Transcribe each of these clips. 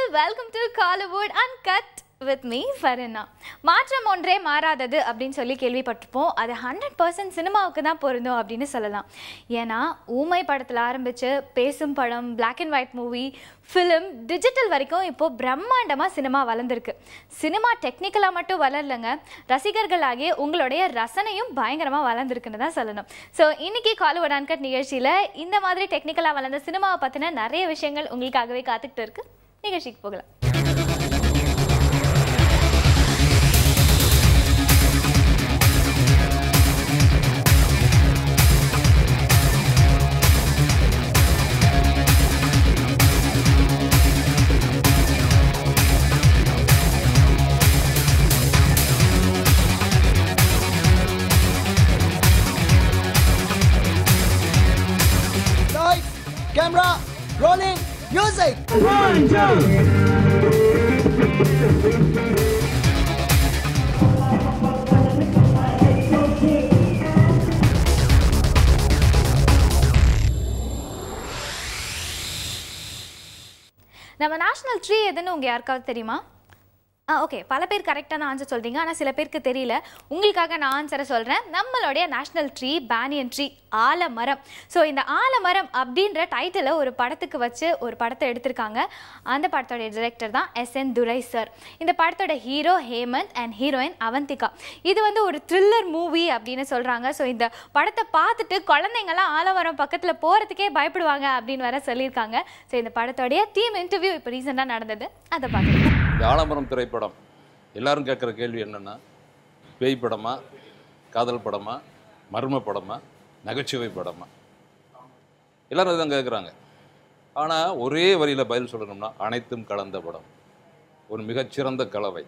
Welcome to Kollywood and cut with me Farina மாற்றம் ஒன்றே மாறாதது அப்படின்னு சொல்லி கேள்விப்பட்டிருப்போம் அது ஹண்ட்ரட் பர்சன்ட் சினிமாவுக்கு தான் பொருந்தும் அப்படின்னு சொல்லலாம் ஏன்னா ஊமை படத்தில் ஆரம்பித்து பேசும் படம் black and white movie film digital வரைக்கும் இப்போது பிரம்மாண்டமாக சினிமா வளர்ந்துருக்கு சினிமா டெக்னிக்கலாக மட்டும் வளரலைங்க ரசிகர்களாகிய உங்களுடைய ரசனையும் பயங்கரமாக வளர்ந்துருக்குன்னு தான் சொல்லணும் ஸோ இன்னைக்கு காலிவுட் அன்கட் நிகழ்ச்சியில் இந்த மாதிரி டெக்னிக்கலாக வளர்ந்த சினிமாவை பற்றின நிறைய விஷயங்கள் உங்களுக்காகவே காத்துக்கிட்டு இருக்கு நிகழ்ச்சிக்கு போகலாம் Lights, camera, rolling, music. நம்ம நேஷனல் ட்ரீ எதுன்னு உங்கள் யாருக்காவது தெரியுமா ஆ ஓகே பல பேர் கரெக்டான ஆன்சர் சொல்கிறீங்க ஆனால் சில பேருக்கு தெரியல உங்களுக்காக நான் ஆன்சரை சொல்கிறேன் நம்மளுடைய நேஷனல் ட்ரீ பேனியன் ட்ரீ ஆலமரம் ஸோ இந்த ஆலமரம் அப்படின்ற டைட்டிலை ஒரு படத்துக்கு வச்சு ஒரு படத்தை எடுத்திருக்காங்க அந்த படத்தோடைய டிரெக்டர் தான் எஸ் என் துரை சார் இந்த படத்தோட hero Hemanth and heroine Avantika இது வந்து ஒரு த்ரில்லர் மூவி அப்படின்னு சொல்கிறாங்க ஸோ இந்த படத்தை பார்த்துட்டு குழந்தைங்கலாம் ஆலமரம் பக்கத்தில் போகிறதுக்கே பயப்படுவாங்க அப்படின்னு வர சொல்லியிருக்காங்க ஸோ இந்த படத்தோடைய டீம் இன்டர்வியூ இப்போ ரீசெண்டாக நடந்தது அதை பார்க்கலாம் இந்த ஆலமரம் திரைப்படம் எல்லாரும் கேட்குற கேள்வி என்னென்னா பேய் படமா காதல் படமா மர்ம படமா நகைச்சுவை படமா எல்லாரும் அதுதான் கேட்குறாங்க ஆனால் ஒரே வரியில் பதில் சொல்லணும்னா அனைத்தும் கலந்த படம் ஒரு மிகச்சிறந்த கலவை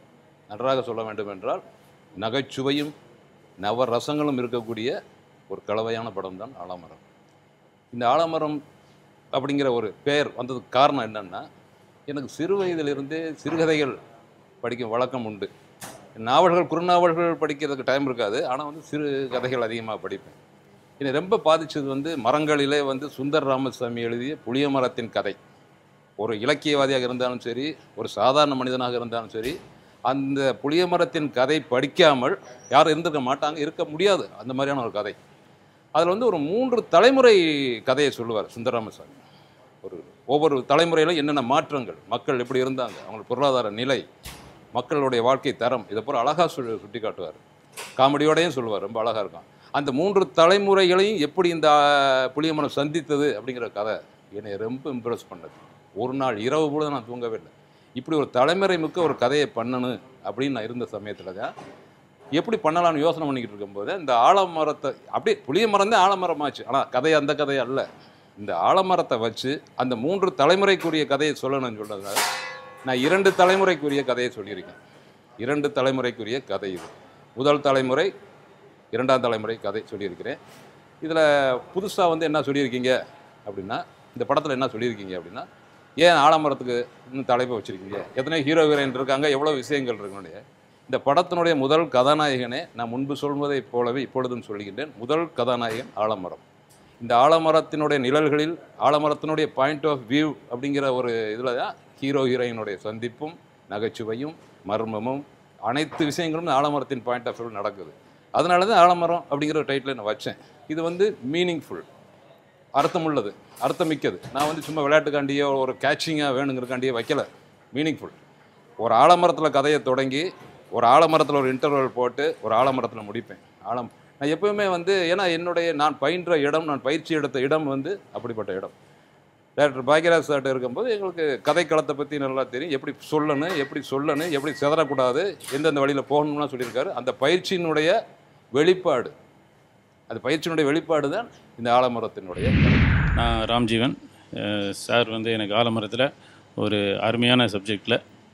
நன்றாக சொல்ல வேண்டும் என்றால் நகைச்சுவையும் நவரசங்களும் இருக்கக்கூடிய ஒரு கலவையான படம் தான் ஆலமரம் இந்த ஆலமரம் அப்படிங்கிற ஒரு பெயர் வந்ததுக்கு காரணம் என்னன்னா எனக்கு சிறு வயதிலிருந்தே சிறுகதைகள் படிக்கும் வழக்கம் உண்டு நாவல்கள் குறுநாவல்கள் படிக்கிறதுக்கு டைம் இருக்காது ஆனால் வந்து சிறு கதைகள் அதிகமாக படிப்பேன் என்னை ரொம்ப பாதிச்சது வந்து மரங்களிலே வந்து சுந்தர் ராமசாமி எழுதிய புளிய மரத்தின் கதை ஒரு இலக்கியவாதியாக இருந்தாலும் சரி ஒரு சாதாரண மனிதனாக இருந்தாலும் சரி அந்த புளிய மரத்தின் கதை படிக்காமல் யாரும் இருந்திருக்க மாட்டாங்க இருக்க முடியாது அந்த மாதிரியான ஒரு கதை அதில் வந்து ஒரு மூன்று தலைமுறை கதையை சொல்லுவார் சுந்தரராமசாமி ஒரு ஒவ்வொரு தலைமுறையிலும் என்னென்ன மாற்றங்கள் மக்கள் எப்படி இருந்தாங்க அவங்க பொருளாதார நிலை மக்களுடைய வாழ்க்கை தரம் இதை பூரா அழகாக சொல்லி சுட்டி காட்டுவார் காமெடியோடையும் சொல்லுவார் ரொம்ப அழகாக இருக்கும் அந்த மூன்று தலைமுறைகளையும் எப்படி இந்த ஆஹ், புளியமரம் சந்தித்தது அப்படிங்கிற கதை என்னை ரொம்ப இம்ப்ரெஸ் பண்ணது ஒரு நாள் இரவு கூட நான் தூங்கவே இல்லை இப்படி ஒரு தலைமுறை மிக்க ஒரு கதையை பண்ணணும் அப்படின்னு நான் இருந்த சமயத்தில் தான் எப்படி பண்ணலாம்னு யோசனை பண்ணிக்கிட்டு இருக்கும்போது இந்த ஆலமரத்தை அப்படியே புளிய மரம் தான் ஆலமரமாச்சு ஆனால் கதை அந்த கதை அல்ல இந்த ஆலமரத்தை வச்சு அந்த மூன்று தலைமுறைக்குரிய கதையை சொல்லணும்னு சொன்னதுனால நான் இரண்டு தலைமுறைக்குரிய கதையை சொல்லியிருக்கேன் இரண்டு தலைமுறைக்குரிய கதை இது முதல் தலைமுறை இரண்டாம் தலைமுறை கதை சொல்லியிருக்கிறேன் இதில் புதுசாக வந்து என்ன சொல்லியிருக்கீங்க அப்படின்னா இந்த படத்தில் என்ன சொல்லியிருக்கீங்க அப்படின்னா ஏன் ஆலமரத்துக்கு இன்னும் தலைப்பை வச்சுருக்கீங்க எத்தனை ஹீரோ ஹீரோயின் இருக்காங்க எவ்வளோ விஷயங்கள் இருக்கணுடைய இந்த படத்தினுடைய முதல் கதாநாயகனே நான் முன்பு சொல்வதைப் போலவே இப்பொழுதும் சொல்கின்றேன் முதல் கதாநாயகன் ஆலமரம் இந்த ஆலமரத்தினுடைய நிழல்களில் ஆலமரத்தினுடைய பாயிண்ட் ஆஃப் வியூ அப்படிங்கிற ஒரு இதில் தான் ஹீரோ ஹீரோயினுடைய சந்திப்பும் நகைச்சுவையும் மர்மமும் அனைத்து விஷயங்களும் இந்த ஆலமரத்தின் பாயிண்ட் ஆஃப் வியூ நடக்குது அதனால தான் ஆலமரம் அப்படிங்கிற டைட்டில் நான் வச்சேன் இது வந்து மீனிங்ஃபுல் அர்த்தமுள்ளது அர்த்தமிக்கது நான் வந்து சும்மா விளையாட்டுக்காண்டியோ ஒரு கேட்சிங்காக வேணுங்கிறக்காண்டியோ வைக்கல மீனிங்ஃபுல் ஒரு ஆலமரத்தில் கதையை தொடங்கி ஒரு ஆலமரத்தில் ஒரு இன்டர்வல் போட்டு ஒரு ஆலமரத்தில் முடிப்பேன் ஆலம் நான் எப்பவுமே வந்து ஏன்னா என்னுடைய நான் பயின்ற இடம் நான் பயிற்சி எடுத்த இடம் வந்து அப்படிப்பட்ட இடம் டேரக்டர் பாக்யராஜ் சார்ட்ட இருக்கும்போது எங்களுக்கு கதைக்களத்தை பற்றி நல்லா தெரியும் எப்படி சொல்லணும் எப்படி சொல்லணும் எப்படி சிதறக்கூடாது எந்தெந்த வழியில் போகணும்லாம் சொல்லியிருக்காரு அந்த பயிற்சியினுடைய வெளிப்பாடு அந்த பயிற்சியினுடைய வெளிப்பாடு தான் இந்த ஆலமரத்தினுடைய கதை. நான் ராம்ஜீவன் அஹ் சார் வந்து எனக்கு ஆலமரத்தில் ஒரு அருமையான சப்ஜெக்டில்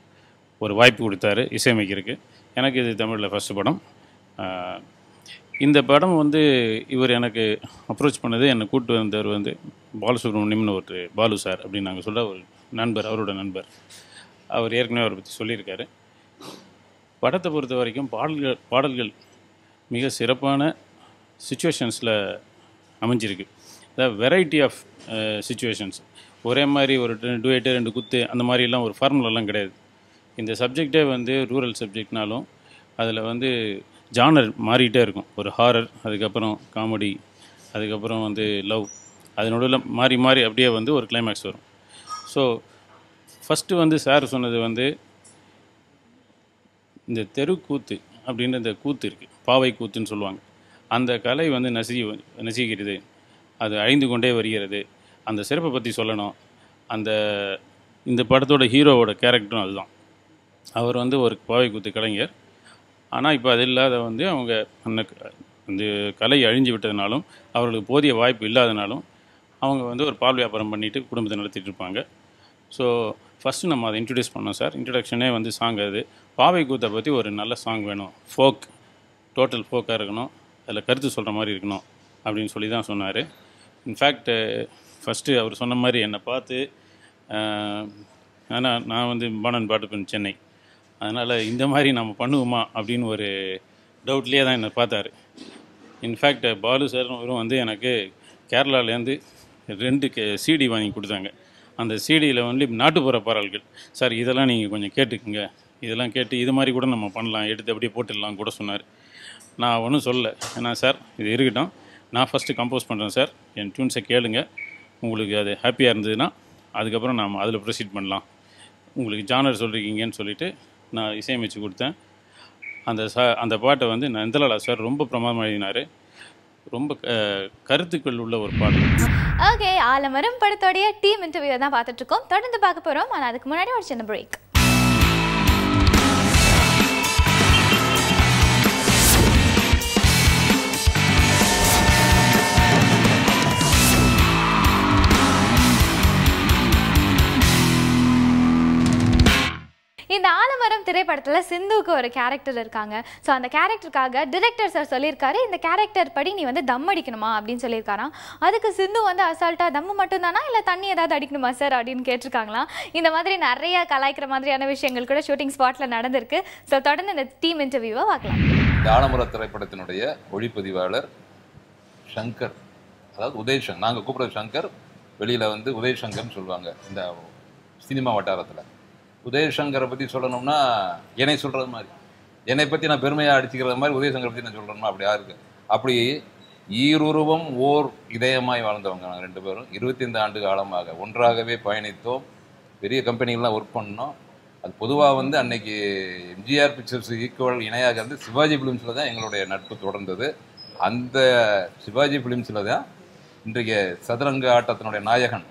ஒரு வாய்ப்பு கொடுத்தாரு இசையமைக்கிறதுக்கு எனக்கு இது தமிழில் ஃபஸ்ட்டு படம் அஹ் இந்த படம் வந்து இவர் எனக்கு அப்ரோச் பண்ணது என்னை கூப்பிட்டு வந்தவர் வந்து பாலசுப்ரமணியம்னு ஒரு பாலு சார் அப்படின்னு நாங்கள் சொல்ல ஒரு நண்பர் அவரோட நண்பர் அவர் ஏற்கனவே அவரை பற்றி சொல்லியிருக்காரு படத்தை பொறுத்த வரைக்கும் பாடல்கள் பாடல்கள் மிக சிறப்பான சுச்சுவேஷன்ஸில் அமைஞ்சிருக்கு த வெரைட்டி ஆஃப் சுச்சுவேஷன்ஸ் ஒரே மாதிரி ஒரு டுவேட்டு ரெண்டு குத்து அந்த மாதிரிலாம் ஒரு ஃபார்முலாலாம் கிடையாது இந்த சப்ஜெக்டே வந்து ரூரல் சப்ஜெக்ட்னாலும் அதில் வந்து ஜானர் மாறிட்டே இருக்கும் ஒரு ஹாரர் அதுக்கப்புறம் காமெடி அதுக்கப்புறம் வந்து லவ் அது நடுவில் மாறி மாறி அப்படியே வந்து ஒரு கிளைமேக்ஸ் வரும் ஸோ ஃபஸ்ட்டு வந்து சார் சொன்னது வந்து இந்த தெருக்கூத்து அப்படின்ற இந்த கூத்து இருக்குது பாவை கூத்துன்னு சொல்லுவாங்க அந்த கலை வந்து நசி நசிக்கிறது அது அழிந்து கொண்டே வருகிறது அந்த சிறப்பை பற்றி சொல்லணும் அந்த இந்த படத்தோட ஹீரோவோட கேரக்டரும் அதுதான் அவர் வந்து ஒரு பாவை கூத்து கலைஞர் ஆனால் இப்போ அது இல்லாத வந்து அவங்க அந்த க- அந்த கலை அழிஞ்சு விட்டதுனாலும் அவர்களுக்கு போதிய வாய்ப்பு இல்லாதனாலும் அவங்க வந்து ஒரு பால் வியாபாரம் பண்ணிட்டு குடும்பத்தை நடத்திட்டு இருப்பாங்க ஸோ ஃபஸ்ட்டு நம்ம அதை இன்ட்ரடியூஸ் பண்ணோம் சார் இன்ட்ரடக்ஷனே வந்து சாங் அது பாவை கூத்தை பற்றி ஒரு நல்ல சாங் வேணும் ஃபோக் டோட்டல் ஃபோக்காக இருக்கணும் அதில் கருத்து சொல்கிற மாதிரி இருக்கணும் அப்படின்னு சொல்லி தான் சொன்னார் இன்ஃபேக்ட் ஃபஸ்ட்டு அவர் சொன்ன மாதிரி என்னை பார்த்து ஆனால் நான் வந்து பானன் பாட்டுப்பன் சென்னை அதனால் இந்த மாதிரி நம்ம பண்ணுவோமா அப்படின்னு ஒரு டவுட்லேயே தான் என்னை பார்த்தாரு இன்ஃபேக்ட் பாலு சார் அவரும் வந்து எனக்கு கேரளாலேருந்து ரெண்டு கே சிடி வாங்கி கொடுத்தாங்க அந்த சிடியில் வந்து நாட்டுப்புற பாடல்கள் சார் இதெல்லாம் நீங்கள் கொஞ்சம் கேட்டுக்குங்க இதெல்லாம் கேட்டு இது மாதிரி கூட நம்ம பண்ணலாம் எடுத்து அப்படியே போட்டுடலாம் கூட சொன்னார் நான் ஒன்றும் சொல்லல ஏன்னா சார் இது இருக்கட்டும் நான் ஃபஸ்ட்டு கம்போஸ் பண்ணுறேன் சார் என் டியூன்ஸை கேளுங்க உங்களுக்கு அது ஹாப்பியாக இருந்ததுன்னா அதுக்கப்புறம் நாம் அதில் ப்ரொசீட் பண்ணலாம் உங்களுக்கு ஜானர் சொல்லிருக்கீங்கன்னு சொல்லிட்டு நான் இசையமைச்சு கொடுத்தேன் அந்த ச அந்த பாட்டை வந்து நந்தலாலா சார் ரொம்ப பிரமாதமாக எழுதினார் ரொம்ப அஹ், கருத்துக்கள் உள்ள ஒரு பாடல் ஓகே ஆலமரம் படத்தோடைய டீம் இன்டர்வியூ தான் பார்த்துட்டு இருக்கோம் தொடர்ந்து பார்க்க போறோம் ஆனால் அதுக்கு முன்னாடி ஒரு சின்ன பிரேக் இந்த ஆலமரம் திரைப்படத்தில் சிந்துவுக்கு ஒரு கேரக்டர் இருக்காங்க ஸோ அந்த கேரக்டருக்காக டிரெக்டர் சார் சொல்லியிருக்காரு இந்த கேரக்டர் படி நீ வந்து தம் அடிக்கணுமா அப்படின்னு சொல்லியிருக்காராம் அதுக்கு சிந்து வந்து அசால்ட்டாக தம்மு மட்டும்தானா இல்லை தண்ணி ஏதாவது அடிக்கணுமா சார் அப்படின்னு கேட்டிருக்காங்களாம் இந்த மாதிரி நிறைய கலாய்க்கிற மாதிரியான விஷயங்கள் கூட ஷூட்டிங் ஸ்பாட்டில் நடந்திருக்கு ஸோ தொடர்ந்து இந்த டீம் இன்டர்வியூவை பார்க்கலாம் இந்த ஆலமர திரைப்படத்தினுடைய ஒளிப்பதிவாளர் சங்கர் அதாவது உதய் சங்கர் நாங்கள் கூப்பிடுற சங்கர் வெளியில் வந்து உதய் சங்கர்னு சொல்லுவாங்க இந்த சினிமா வட்டாரத்தில் உதய் சங்கரை பற்றி சொல்லணும்னா என்னை சொல்கிறது மாதிரி என்னை பற்றி நான் பெருமையாக அடிச்சுக்கிறது மாதிரி உதய் சங்கரை பற்றி நான் சொல்லணுமா அப்படி யாருக்கு அப்படி ஈருருவம் ஓர் இதயமாய் வாழ்ந்தவங்க நாங்கள் ரெண்டு பேரும் இருபத்தைந்து ஆண்டு காலமாக ஒன்றாகவே பயணித்தோம் பெரிய கம்பெனிகள்லாம் ஒர்க் பண்ணோம் அது பொதுவாக வந்து அன்னைக்கு எம்ஜிஆர் பிக்சர்ஸ் ஈக்குவல் இணையாக வந்து சிவாஜி ஃபிலிம்ஸில் தான் எங்களுடைய நட்பு தொடர்ந்தது அந்த சிவாஜி ஃபிலிம்ஸில் தான் இன்றைய சதுரங்க ஆட்டத்தினுடைய நாயகன்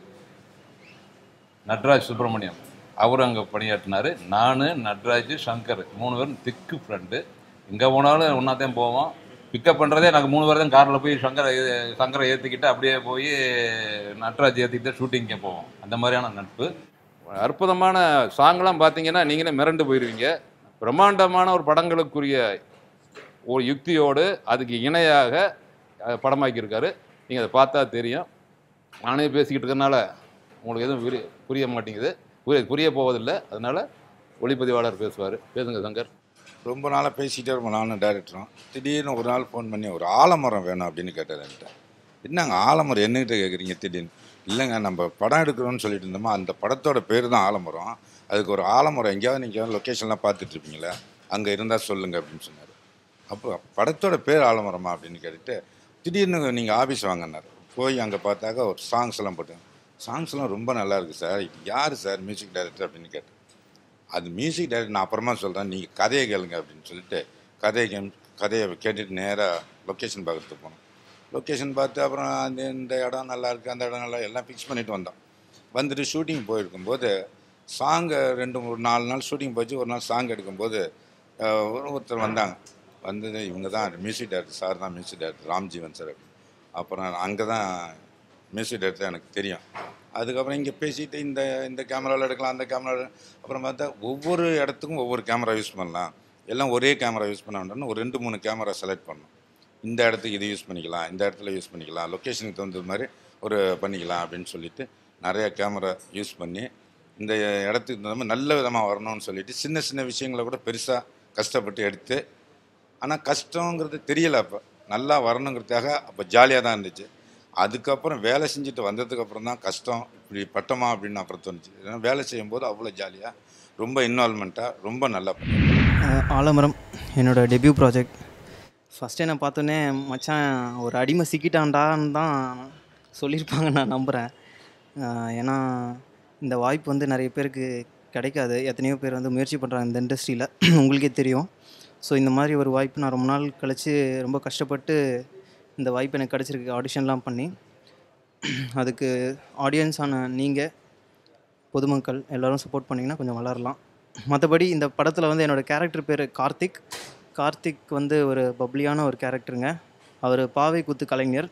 நட்ராஜ் சுப்பிரமணியம் அவர் அங்கே பணியாற்றினார் நான் நட்ராஜ் சங்கர் மூணு பேரும் திக்கு ஃப்ரெண்டு எங்கே போனாலும் ஒன்றா தான் போவோம் பிக்கப் பண்ணுறதே நாங்கள் மூணு பேர் தான் காரில் போய் சங்கரை ஏ- சங்கரை ஏற்றிக்கிட்டு அப்படியே போய் நட்ராஜ் ஏற்றிக்கிட்டு ஷூட்டிங்கே போவோம் அந்த மாதிரியான நட்பு அற்புதமான சாங்லாம் பார்த்தீங்கன்னா நீங்களே மிரண்டு போயிடுவீங்க பிரம்மாண்டமான ஒரு படங்களுக்குரிய ஒரு யுக்தியோடு அதுக்கு இணையாக அஹ், படமாக்கியிருக்காரு நீங்கள் அதை பார்த்தா தெரியும் நானே பேசிக்கிட்டு இருக்கறனால உங்களுக்கு எதுவும் புரிய புரிய மாட்டேங்குது புரிய புரிய போவதில்லை அதனால ஒளிப்பதிவாளர் பேசுவார் பேசுங்க சங்கர் ரொம்ப நாளாக பேசிக்கிட்டே இருப்போம் நானும் டேரக்டரும் திடீர்னு ஒரு நாள் ஃபோன் பண்ணி ஒரு ஆலமரம் வேணும் அப்படின்னு கேட்டார் என்கிட்ட என்னங்க ஆலமரம் என்னகிட்ட கேட்குறீங்க திடீர்னு இல்லைங்க நம்ம படம் எடுக்கிறோம்னு சொல்லிட்டு இருந்தோமா அந்த படத்தோட பேர் தான் ஆலமரம் அதுக்கு ஒரு ஆலமரம் எங்கேயாவது நீங்கள் லொக்கேஷன்லாம் பார்த்துட்டு இருப்பீங்களே அங்கே இருந்தால் சொல்லுங்க அப்படின்னு சொன்னார் அப்போ படத்தோட பேர் ஆலமரமா அப்படின்னு கேட்டுட்டு திடீர்னு நீங்கள் ஆஃபீஸ் வாங்கினார் போய் அங்கே பார்த்தாக்க ஒரு சாங்ஸ் எல்லாம் போட்டேன் சாங்ஸ்லாம் ரொம்ப நல்லா இருக்கு சார் இது யார் சார் மியூசிக் டைரக்டர் அப்படின்னு கேட்டேன் அது மியூசிக் டைரக்டர் நான் அப்புறமா சொல்கிறேன் நீங்கள் கதையை கேளுங்க அப்படின்னு சொல்லிட்டு கதையை கேம் கதையை கேட்டுட்டு நேராக லொக்கேஷன் பார்க்கறதுக்கு போனோம் லொக்கேஷன் பார்த்து அப்புறம் அந்த இந்த இடம் நல்லா இருக்குது அந்த இடம் நல்லா எல்லாம் ஃபிக்ஸ் பண்ணிட்டு வந்தோம் வந்துட்டு ஷூட்டிங் போயிருக்கும்போது சாங்கை ரெண்டு மூணு நாலு நாள் ஷூட்டிங் போச்சு ஒரு நாள் சாங் எடுக்கும்போது அஹ், ஒரு- ஒருத்தர் வந்தாங்க வந்தது இவங்க தான் மியூசிக் டைரக்டர் சார் தான் மியூசிக் டைரக்டர் ராம்ஜீவன் சார் அப்புறம் அங்கே தான் மியூசிக் டைரக்டர் எனக்கு தெரியும் அதுக்கப்புறம் இங்கே பேசிட்டு இந்த இந்த கேமராவில் எடுக்கலாம் அந்த கேமராவில் அப்புறம் பார்த்தா ஒவ்வொரு இடத்துக்கும் ஒவ்வொரு கேமரா யூஸ் பண்ணலாம் எல்லாம் ஒரே கேமரா யூஸ் பண்ண வேண்டாம்னு ஒரு ரெண்டு மூணு கேமரா செலக்ட் பண்ணோம் இந்த இடத்துக்கு இது யூஸ் பண்ணிக்கலாம் இந்த இடத்துல யூஸ் பண்ணிக்கலாம் லொக்கேஷனுக்கு தகுந்த மாதிரி ஒரு பண்ணிக்கலாம் அப்படின்னு சொல்லிட்டு நிறைய கேமரா யூஸ் பண்ணி இந்த இடத்துக்கு தகுந்த மாதிரி நல்ல விதமாக வரணும்னு சொல்லிட்டு சின்ன சின்ன விஷயங்களை கூட பெருசாக கஷ்டப்பட்டு எடுத்து ஆனால் கஷ்டங்கிறது தெரியல அப்போ நல்லா வரணுங்கிறதுக்காக அப்போ ஜாலியாக தான் இருந்துச்சு அதுக்கப்புறம் வேலை செஞ்சுட்டு வந்ததுக்கப்புறம் தான் கஷ்டம் இப்படி பட்டமா அப்படின்னு அப்புறம் தோணுச்சு ஏன்னா வேலை செய்யும்போது அவ்வளோ ஜாலியாக ரொம்ப இன்வால்மெண்ட்டாக ரொம்ப நல்லா பண்ணேன் அஹ் ஆலமரம் என்னோட டெபியூ ப்ராஜெக்ட் ஃபஸ்ட்டே நான் பார்த்தோன்னே மச்சான் ஒரு அடிமை சிக்கிட்டான்டான்னு தான் சொல்லியிருப்பாங்க நான் நம்புகிறேன் ஏன்னா இந்த வாய்ப்பு வந்து நிறைய பேருக்கு கிடைக்காது எத்தனையோ பேர் வந்து முயற்சி பண்ணுறாங்க இந்த இண்டஸ்ட்ரியில் உங்களுக்கே தெரியும் ஸோ இந்த மாதிரி ஒரு வாய்ப்பு நான் ரொம்ப நாள் கழித்து ரொம்ப கஷ்டப்பட்டு இந்த வாய்ப்பு எனக்கு கிடச்சிருக்கு ஆடிஷன்லாம் பண்ணி அதுக்கு ஆடியன்ஸான நீங்கள் பொதுமக்கள் எல்லாரும் சப்போர்ட் பண்ணிங்கன்னா கொஞ்சம் வளரலாம் மற்றபடி இந்த படத்தில் வந்து என்னோடய கேரக்டர் பேர் கார்த்திக் கார்த்திக் வந்து ஒரு பப்ளியான ஒரு கேரக்டருங்க அவர் பாவை குத்து கலைஞர்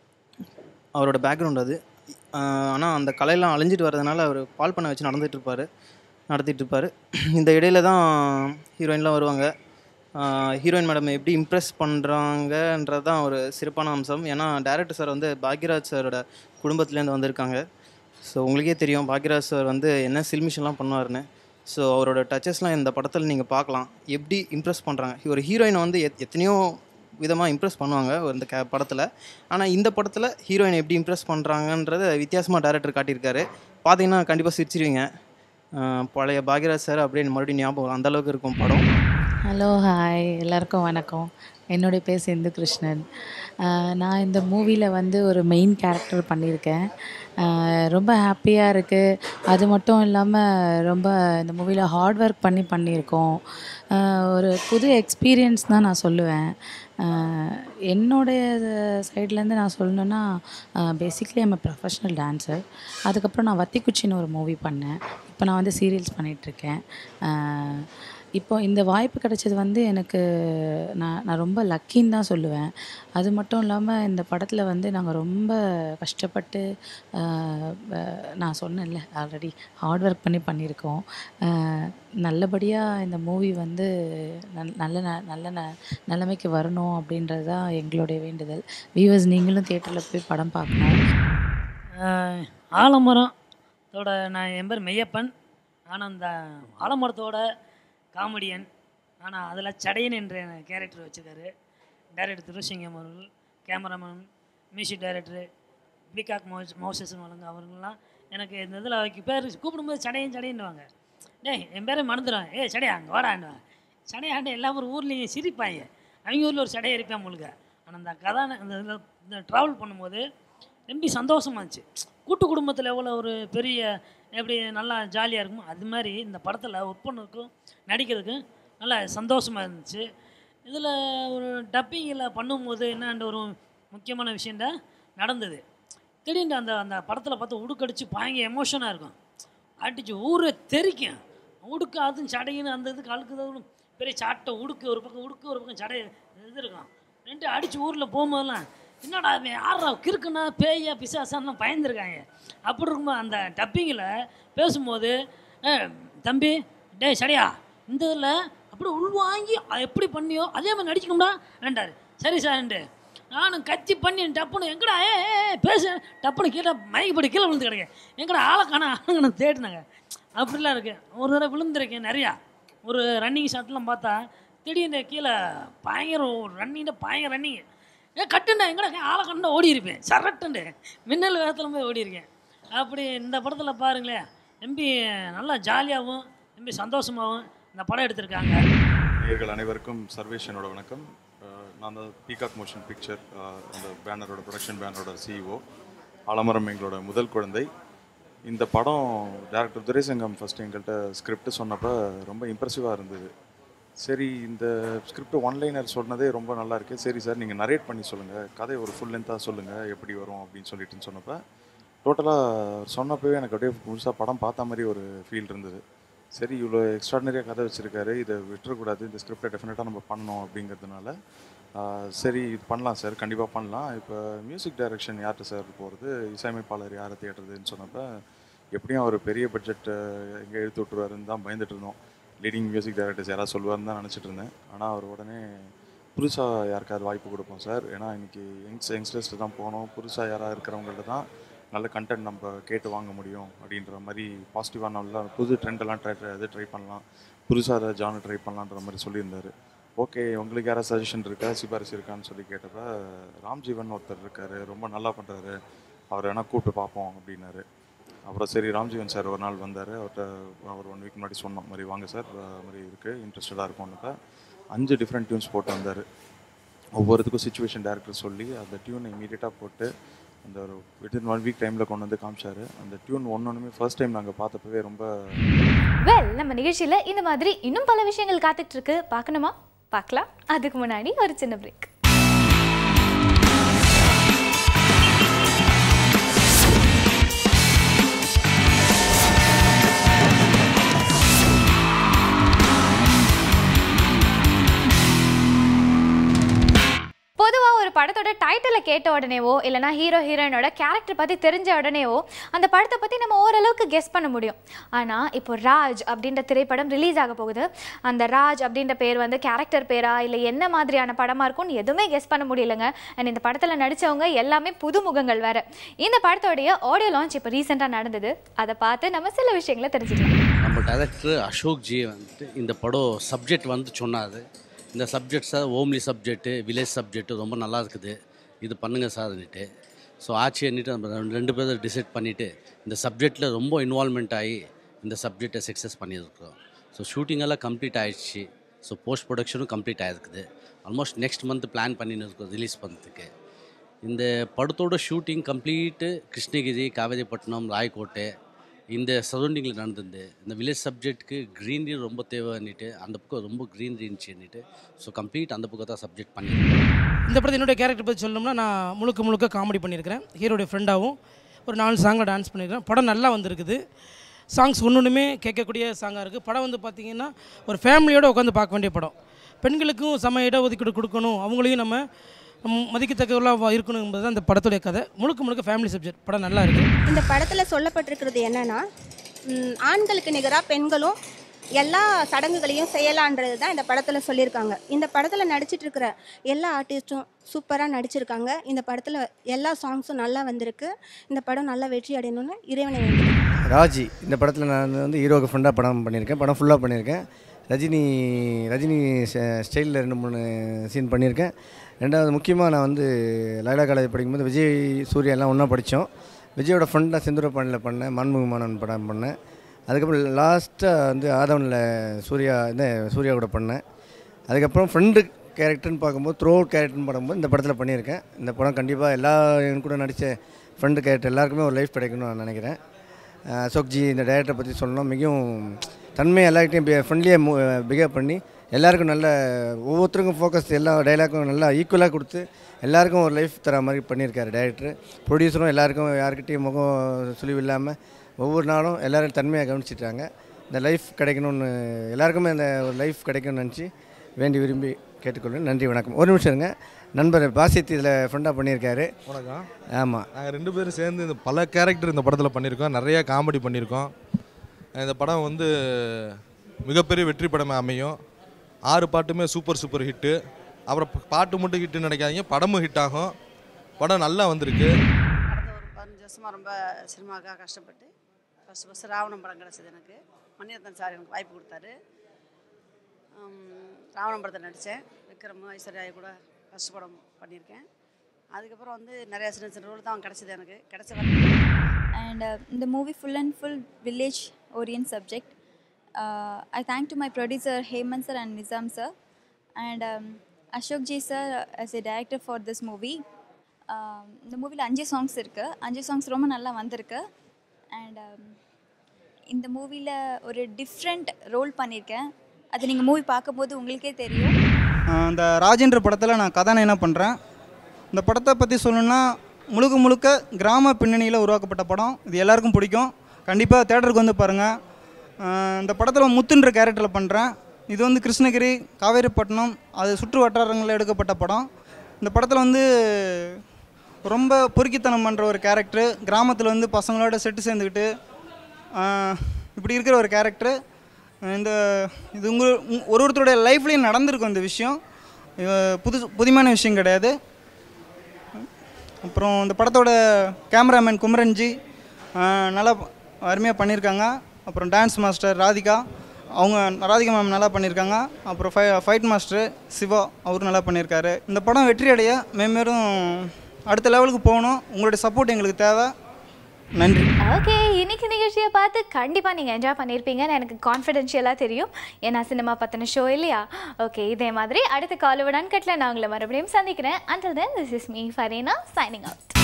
அவரோட பேக்ரவுண்ட் அது ஆனால் அந்த கலையெல்லாம் அழிஞ்சிட்டு வரதுனால அவர் பால் பண்ண வச்சு நடந்துட்டு இருப்பாரு நடத்திட்டு இருப்பார் இந்த இடையில தான் ஹீரோயின்லாம் வருவாங்க ஹீரோயின் மேடம் எப்படி இம்ப்ரெஸ் பண்ணுறாங்கன்றது தான் ஒரு சிறப்பான அம்சம் ஏன்னா டேரக்டர் சார் வந்து பாக்யராஜ் சாரோட குடும்பத்துலேருந்து வந்திருக்காங்க ஸோ உங்களுக்கே தெரியும் பாக்யராஜ் சார் வந்து என்ன சில்மிஷன்லாம் பண்ணுவாருன்னு ஸோ அவரோட டச்சஸ்லாம் இந்த படத்தில் நீங்கள் பார்க்கலாம் எப்படி இம்ப்ரெஸ் பண்ணுறாங்க ஒரு ஹீரோயினை வந்து எத் எத்தனையோ விதமாக இம்ப்ரெஸ் பண்ணுவாங்க ஒரு இந்த கே படத்தில் ஆனால் இந்த படத்தில் ஹீரோயின் எப்படி இம்ப்ரெஸ் பண்ணுறாங்கன்றத வித்தியாசமாக டேரக்டர் காட்டியிருக்காரு பார்த்தீங்கன்னா கண்டிப்பாக சிரிச்சிருவீங்க ஆஹ் பழைய பாக்யராஜ் சார் அப்படியே மறுபடியும் ஞாபகம் வரும். அந்த அளவுக்கு இருக்கும் படம் ஹலோ ஹாய் எல்லாருக்கும் வணக்கம் என்னுடைய பேர் சிந்து கிருஷ்ணன் ஆஹ் நான் இந்த மூவியில் வந்து ஒரு மெயின் கேரக்டர் பண்ணியிருக்கேன் ஆஹ் ரொம்ப ஹாப்பியாக இருக்குது அது மட்டும் இல்லாமல் ரொம்ப இந்த மூவியில் ஹார்ட் ஒர்க் பண்ணி பண்ணியிருக்கோம் ஆஹ் ஒரு புது எக்ஸ்பீரியன்ஸ் தான் நான் சொல்லுவேன் ஆஹ் என்னுடைய சைட்லேருந்து நான் சொல்லணுன்னா பேசிக்லி ஐம் ப்ரொஃபஷ்னல் டான்ஸர் அதுக்கப்புறம் நான் வத்திக்குச்சின்னு ஒரு மூவி பண்ணேன் இப்போ நான் வந்து சீரியல்ஸ் பண்ணிகிட்ருக்கேன் இப்போ இந்த வாய்ப்பு கிடைச்சது வந்து எனக்கு நான் நான் ரொம்ப லக்கின்னு தான் சொல்லுவேன் அது மட்டும் இல்லாமல் இந்த படத்தில் வந்து நாங்கள் ரொம்ப கஷ்டப்பட்டு ஆஹ் வ- நான் சொன்னேன்ல ஆல்ரெடி ஹார்ட் ஒர்க் பண்ணி பண்ணியிருக்கோம் ஆஹ் நல்லபடியாக இந்த மூவி வந்து நல் நல்ல ந நல்ல ந நிலைமைக்கு வரணும் அப்படின்றது தான் எங்களுடைய வேண்டுதல் வியூவர்ஸ் நீங்களும் தேட்டரில் போய் படம் பார்க்கணும் ஆஹ் ஆலமரத்தோட நான் என் பேர் மெய்யப்பன் ஆனால் அந்த ஆலமரத்தோட காமெடியன் ஆனால் அதில் சடையன் என்ற கேரக்டர் வச்சுருக்காரு டைரக்டர் திருசிங்கம் அவர்கள் கேமராமேன் மியூசிக் டைரக்டரு பிகாக் மோஸ் மோசஸ் வழங்க அவர்கள்லாம் எனக்கு இந்த இதில் வைக்க பேர் கூப்பிடும்போது சடையன் சடையன்னுவாங்க டேய் என் பேரை மறந்துடுவேன் ஏய் சடையா அங்கே வாடான்னுவேன் சடையாண்டு எல்லா ஒரு ஊர்லேயும் சிரிப்பாங்க அவங்க ஊரில் ஒரு சடையை இருப்பேன் முழுக்க ஆனால் அந்த கதான அந்த இதில் இந்த ட்ராவல் பண்ணும்போது ரொம்ப சந்தோஷமா இருந்துச்சு கூட்டு குடும்பத்தில் எவ்வளோ ஒரு பெரிய எப்படி நல்லா ஜாலியாக இருக்குமோ அது மாதிரி இந்த படத்தில் ஒர்க் பண்ணதுக்கும் நடிக்கிறதுக்கும் நல்லா சந்தோஷமாக இருந்துச்சு இதில் ஒரு டப்பிங்கில் பண்ணும்போது என்னன்ற ஒரு முக்கியமான விஷயம்டா நடந்தது திடீர்னு அந்த அந்த படத்தில் பார்த்து உடுக்கடிச்சு பயங்கர எமோஷனாக இருக்கும் அடிச்சு ஊரை தெரிக்கும் உடுக்கு அதுவும் சடையின்னு அந்த இதுக்கு அழுக்குது பெரிய சாட்டை உடுக்கு ஒரு பக்கம் உடுக்கு ஒரு பக்கம் சடை இது இருக்கும் ரெண்டு அடித்து ஊரில் போகும்போதெல்லாம் என்னடா இவன் யாரா கிறுக்குன்னா பேயா பிசாசான்லாம் பயந்துருக்காங்க அப்படி இருக்கும்போது அந்த டப்பிங்கில் பேசும்போது "ஏ, தம்பி டேய் சடையா இந்த இதில் அப்படி உள்வாங்கி அதை எப்படி பண்ணியோ அதே மாதிரி நடிக்கணும்டா வேண்டாரு சரி சார்ன்ட்டு நானும் கத்தி பண்ணி டப்புன்னு எங்கடா ஏ ஏ, ஏ, பேசு டப்புன்னு கீழே மயக்கப்படி கீழே விழுந்து கிடக்கேன் எங்கடா ஆளை காணா ஆளுங்க தேடினாங்க அப்படிலாம் இருக்கு ஒரு தடவை விழுந்திருக்கேன் நிறையா ஒரு ரன்னிங் ஷாட்லாம் பார்த்தா திடீர்னு கீழே பயங்கர ரன்னிங்கிட்ட பயங்கர ரன்னிங் ஏ கட்டுண்டா எங்கடா ஆளை கண்டா ஓடி இருப்பேன் சரட்டுண்டு மின்னல் வேகத்தில் போய் ஓடி இருக்கேன் அப்படி இந்த படத்தில் பாருங்களேன் எம்பி நல்லா ஜாலியாகவும் எம்பி சந்தோஷமாகவும் இந்த படம் எடுத்திருக்காங்க நேயர்கள் அனைவருக்கும் சர்வேஷனோட வணக்கம் அஹ் நான் தான் பீகாக் மோஷன் பிக்சர் அந்த பேனரோட ப்ரொடக்ஷன் பேனரோட சிஇஓ ஆலமரம் எங்களோட முதல் குழந்தை இந்த படம் டேரக்டர் துரைசங்கம் ஃபஸ்ட் எங்கள்கிட்ட ஸ்கிரிப்ட் சொன்னப்போ ரொம்ப இம்ப்ரெசிவாக இருந்தது சரி இந்த ஸ்கிரிப்ட் ஒன்லைனர் சொன்னதே ரொம்ப நல்லா இருக்கு சரி சார் நீங்கள் நரேட் பண்ணி சொல்லுங்கள் கதை ஒரு ஃபுல் லென்த்தாக சொல்லுங்கள் எப்படி வரும் அப்படின்னு சொல்லிட்டுன்னு சொன்னப்போ டோட்டலாக சொன்னப்பவே எனக்கு அப்படியே முழுசாக படம் பார்த்த மாதிரி ஒரு ஃபீல் இருந்தது சரி இவ்வளோ எக்ஸ்ட்ராடனரியாக கதை வச்சுருக்காரு இதை விட்டுறக்கூடாது இந்த ஸ்கிரிப்டை டெஃபினட்டாக நம்ம பண்ணணும் அப்படிங்கிறதுனால ஆஹ், சரி இது பண்ணலாம் சார் கண்டிப்பாக பண்ணலாம் இப்போ மியூசிக் டைரக்ஷன் யார்கிட்ட சார் போகிறது இசையமைப்பாளர் யாரை தேடுறதுன்னு சொன்னப்போ எப்படியும் அவர் பெரிய பட்ஜெட் எங்கே எடுத்து விட்டுருவாருன்னு தான் பயந்துட்டு இருந்தோம் லீடிங் மியூசிக் டைரக்டர்ஸ் யாராவது சொல்லுவாருன்னு தான் நினச்சிட்டு இருந்தேன் ஆனால் அவர் உடனே புதுசாக யாருக்காவது வாய்ப்பு கொடுப்போம் சார் ஏன்னா இன்னைக்கு யங்ஸ் யங்ஸ்டர்ஸ்ட்டு தான் போகணும் புதுசாக யாராவது இருக்கிறவங்கள்ட்ட தான் நல்ல கண்டென்ட் நம்ம கேட்டு வாங்க முடியும் அப்படின்ற மாதிரி பாசிட்டிவாக நல்லா புது ட்ரெண்டெல்லாம் ட்ரை இது ட்ரை பண்ணலாம் புதுசாக ஏதாவது ஜானர் ட்ரை பண்ணலான்ற மாதிரி சொல்லியிருந்தாரு ஓகே உங்களுக்கு யாராவது சஜஷன் இருக்கா சிபாரிசு இருக்கான்னு சொல்லி கேட்டப்ப ராம்ஜீவன் ஒருத்தர் இருக்காரு ரொம்ப நல்லா பண்ணுறாரு அவர் வேணால் கூப்பிட்டு பார்ப்போம் அப்படின்னாரு அப்புறம் சரி ராம்ஜீவன் சார் ஒரு நாள் வந்தார் அவர்கிட்ட அவர் ஒன் வீக் முன்னாடி சொன்னோம் மாதிரி வாங்க சார் மாதிரி இருக்குது இன்ட்ரெஸ்டடாக இருக்கும்னப்ப அஞ்சு டிஃப்ரெண்ட் டியூன்ஸ் போட்டு வந்தார் ஒவ்வொருத்துக்கும் சுச்சுவேஷன் டேரக்டர் சொல்லி அந்த டியூனை இமீடியட்டாக போட்டு அந்த ஒரு வித்தின் ஒன் வீக் டைமில் கொண்டு வந்து காமிச்சாரு அந்த டியூன் ஒன்று ஒன்றுமே ஃபர்ஸ்ட் டைம் நாங்கள் பார்த்தப்பவே ரொம்ப வெல் நம்ம நிகழ்ச்சியில் இந்த மாதிரி இன்னும் பல விஷயங்கள் காத்துட்டு இருக்கு பார்க்கணுமா பார்க்கலாம் அதுக்கு முன்னாடி ஒரு சின்ன பிரேக் பொதுவாக ஒரு படத்தோட டைட்டிலை கேட்ட உடனேவோ இல்லைனா ஹீரோ ஹீரோயினோட கேரக்டர் பற்றி தெரிஞ்ச உடனேவோ அந்த படத்தை பற்றி நம்ம ஓரளவுக்கு கெஸ் பண்ண முடியும் ஆனால் இப்போ ராஜ் அப்படின்ற திரைப்படம் ரிலீஸ் ஆக போகுது அந்த ராஜ் அப்படின்ற பேர் வந்து கேரக்டர் பேரா இல்லை என்ன மாதிரியான படமாக இருக்கும்னு எதுவுமே கெஸ் பண்ண முடியலங்க அண்ட் இந்த படத்தில் நடித்தவங்க எல்லாமே புது முகங்கள் வேறு இந்த படத்தோடைய ஆடியோ லான்ச் இப்போ ரீசெண்டாக நடந்தது அதை பார்த்து நம்ம சில விஷயங்களை தெரிஞ்சுக்கலாம் நம்ம டைரக்டர் அசோக் ஜி வந்துட்டு இந்த படம் சப்ஜெக்ட் வந்து சொன்னார் இந்த subject sir homely subject village subject ரொம்ப நல்லா இருக்குது இது பண்ணுங்கள் சார்ன்னுட்டு ஸோ ஆட்சி எண்ணிட்டு நம்ம ரெண்டு- ரெண்டு பேரும் டிசைட் பண்ணிவிட்டு இந்த சப்ஜெக்டில் ரொம்ப இன்வால்மெண்ட் ஆகி இந்த சப்ஜெக்டை சக்ஸஸ் பண்ணியிருக்கோம் ஸோ ஷூட்டிங் எல்லாம் கம்ப்ளீட் ஆயிடுச்சு ஸோ போஸ்ட் ப்ரொடக்ஷனும் கம்ப்ளீட் ஆகிருக்குது ஆல்மோஸ்ட் நெக்ஸ்ட் மந்த் பிளான் பண்ணின்னு இருக்கோம் ரிலீஸ் பண்ணுறதுக்கு இந்த படத்தோட ஷூட்டிங் கம்ப்ளீட்டு கிருஷ்ணகிரி காவேரிப்பட்டினம் ராயக்கோட்டை இந்த சரௌண்டிங்கில் நடந்தது இந்த வில்லேஜ் சப்ஜெக்ட்டுக்கு க்ரீனரி ரொம்ப தேவைன்னுட்டு அந்த பக்கம் ரொம்ப க்ரீனரி இருந்துச்சுன்னுட்டு ஸோ கம்ப்ளீட் அந்த பக்கம் தான் சப்ஜெக்ட் பண்ணியிருக்கோம் இந்த படத்தை என்னுடைய கேரக்டர் பற்றி சொல்லணும்னா நான் முழுக்க முழுக்க காமெடி பண்ணியிருக்கிறேன் ஹீரோடைய ஃப்ரெண்டாகவும் ஒரு நாலு சாங்கில் டான்ஸ் பண்ணியிருக்கிறேன் படம் நல்லா வந்திருக்குது சாங்ஸ் ஒன்று ஒன்றுமே கேட்கக்கூடிய சாங்காக இருக்குது படம் வந்து பார்த்திங்கன்னா ஒரு ஃபேமிலியோடு உட்காந்து பார்க்க வேண்டிய படம் பெண்களுக்கும் சம இட ஒதுக்கீடு கொடுக்கணும் அவங்களையும் நம்ம ம், மதிக்கத்தக்கவர்களாக இருக்கணும் என்பது தான் இந்த படத்துடைய கதை முழுக்க முழுக்க ஃபேமிலி சப்ஜெக்ட் படம் நல்லா இருக்குது இந்த படத்தில் சொல்லப்பட்டிருக்கிறது என்னன்னா ம், ஆண்களுக்கு நிகராக பெண்களும் எல்லா சடங்குகளையும் செய்யலான்றது தான் இந்த படத்தில் சொல்லியிருக்காங்க இந்த படத்தில் நடிச்சிட்டு இருக்கிற எல்லா ஆர்டிஸ்ட்டும் சூப்பராக நடிச்சிருக்காங்க இந்த படத்தில் எல்லா சாங்ஸும் நல்லா வந்திருக்கு இந்த படம் நல்லா வெற்றி அடையணும்னு இறைவனை வேண்டிக்கிறேன் ராஜி இந்த படத்தில் நான் வந்து ஹீரோக்கு ஃப்ரெண்டாக படம் பண்ணியிருக்கேன் படம் ஃபுல்லாக பண்ணியிருக்கேன் ரஜினி ரஜினி ஸ்டைலில் ரெண்டு மூணு சீன் பண்ணியிருக்கேன் ரெண்டாவது முக்கியமாக நான் வந்து லைலா காலேஜ் படிக்கும்போது விஜய் சூர்யா எல்லாம் ஒன்றா படித்தோம் விஜயோட ஃப்ரெண்டாக செந்தூரப்பாண்டியில் பண்ணேன் மன்முகமானன் படம் பண்ணேன் அதுக்கப்புறம் லாஸ்ட்டாக வந்து ஆதவனில் சூர்யா இந்த சூர்யா கூட பண்ணேன் அதுக்கப்புறம் ஃப்ரெண்டு கேரக்டர்னு பார்க்கும்போது த்ரோ கேரக்டர்னு படும்போது இந்த படத்தில் பண்ணியிருக்கேன் இந்த படம் கண்டிப்பாக எல்லா என் கூட நடித்த ஃப்ரெண்டு கேரக்டர் எல்லாருக்குமே ஒரு லைஃப் கிடைக்கணும்னு நான் நினைக்கிறேன் அஹ் அசோக்ஜி இந்த டைரக்டரை பற்றி சொல்லணும் மிகவும் தன்மை எல்லார்கிட்டையும் ஃப்ரெண்ட்லியாக பிஹேவ் பண்ணி எல்லாருக்கும் நல்ல ஒவ்வொருத்தருக்கும் ஃபோக்கஸ் எல்லா டைலாக்கும் நல்லா ஈக்குவலாக கொடுத்து எல்லாருக்கும் ஒரு லைஃப் தர மாதிரி பண்ணியிருக்காரு டைரக்டர் ப்ரொடியூசரும் எல்லாருக்கும் யாருக்கிட்டையும் முகம் சுழிவு இல்லாமல் ஒவ்வொரு நாளும் எல்லோரும் தன்மையாக கவனிச்சிட்டாங்க இந்த லைஃப் கிடைக்கணும்னு எல்லாருக்குமே இந்த ஒரு லைஃப் கிடைக்கணும்னு நினச்சி வேண்டி விரும்பி கேட்டுக்கொள்கிறேன் நன்றி வணக்கம் ஒரு நிமிஷம் இருங்க நண்பர் பாசித் இதில் ஃப்ரெண்டாக பண்ணியிருக்காரு வணக்கம் ஆமாம் நாங்கள் ரெண்டு பேரும் சேர்ந்து இந்த பல கேரக்டர் இந்த படத்தில் பண்ணியிருக்கோம் நிறைய காமெடி பண்ணியிருக்கோம் இந்த படம் வந்து மிகப்பெரிய வெற்றி படமாக அமையும் ஆறு பாட்டுமே சூப்பர் சூப்பர் ஹிட்டு அப்புறம் ப- பாட்டு மட்டும் ஹிட்டுன்னு நினைக்காதீங்க படமும் ஹிட் ஆகும் படம் நல்லா வந்திருக்கு பதினஞ்சு வருஷமாக ரொம்ப சினிமாவுக்காக கஷ்டப்பட்டு ஃபஸ்ட்டு ஃபஸ்ட்டு ராவணம் படம் கிடச்சிது எனக்கு மணிரத்னம் சார் எனக்கு வாய்ப்பு கொடுத்தாரு உம், ராவணம் படத்தில் நடித்தேன் விக்ரம் ஐஸ்வர்யா கூட ஃபஸ்ட் படம் பண்ணியிருக்கேன் அதுக்கப்புறம் வந்து நிறையா சின்ன சின்ன ரோல் தான் கிடச்சிது எனக்கு கிடைச்ச வரைக்கும் and uh, the movie full and full village orient subject uh, i thank to my producer heyman sir and nizam sir and um, ashok ji sir as a director for this movie um, இந்த மூவியில் அஞ்சு songs இருக்குது அஞ்சு songs ரொம்ப நல்லா வந்திருக்கு and இந்த மூவியில் ஒரு டிஃப்ரெண்ட் ரோல் பண்ணியிருக்கேன் அது நீங்கள் மூவி பார்க்கும்போது உங்களுக்கே தெரியும் ஆஹ் இந்த ராஜேந்திர படத்தில் நான் கதாநாயகனாக பண்ணுறேன் இந்த படத்தை பற்றி சொல்லணும்னா முழுக்க முழுக்க கிராம பின்னணியில் உருவாக்கப்பட்ட படம் இது எல்லாருக்கும் பிடிக்கும் கண்டிப்பாக தேட்டருக்கு வந்து பாருங்கள் ஆஹ் இந்த படத்தில் முத்துன்ற கேரக்டரில் பண்ணுறேன் இது வந்து கிருஷ்ணகிரி காவேரிப்பட்டினம் அது சுற்று வட்டாரங்களில் எடுக்கப்பட்ட படம் இந்த படத்தில் வந்து ரொம்ப பொறுக்கித்தனம் பண்ணுற ஒரு கேரக்டர் கிராமத்தில் வந்து பசங்களோட செட்டு சேர்ந்துக்கிட்டு ஆஹ் இப்படி இருக்கிற ஒரு கேரக்டர் இந்த இது உங்கள் உங்க- ஒரு ஒருத்தருடைய லைஃப்லேயும் நடந்திருக்கும் இந்த விஷயம் இது புது புதுமையான விஷயம் கிடையாது அப்புறம் இந்த படத்தோட கேமராமேன் குமரன்ஜி ஆஹ் நல்லா அருமையாக பண்ணியிருக்காங்க அப்புறம் டான்ஸ் மாஸ்டர் ராதிகா அவங்க ராதிகா மேம் நல்லா பண்ணியிருக்காங்க அப்புறம் ஃபை ஃபைட் மாஸ்டர் சிவா அவரும் நல்லா பண்ணியிருக்காரு இந்த படம் வெற்றி அடைய மேம்மேலும் அடுத்த லெவலுக்கு போகணும் உங்களுடைய சப்போர்ட் எங்களுக்கு தேவை நன்றி ஓகே இன்னைக்கு நிகழ்ச்சியை பார்த்து கண்டிப்பாக நீங்கள் என்ஜாய் பண்ணியிருப்பீங்கன்னு எனக்கு கான்ஃபிடென்ஷியலாக தெரியும் ஏன்னா சினிமா பற்றின ஷோ இல்லையா ஓகே இதே மாதிரி அடுத்த காலோட அன்கட்டில் நான் உங்களை மறுபடியும் சந்திக்கிறேன் until then this is me Fareena signing out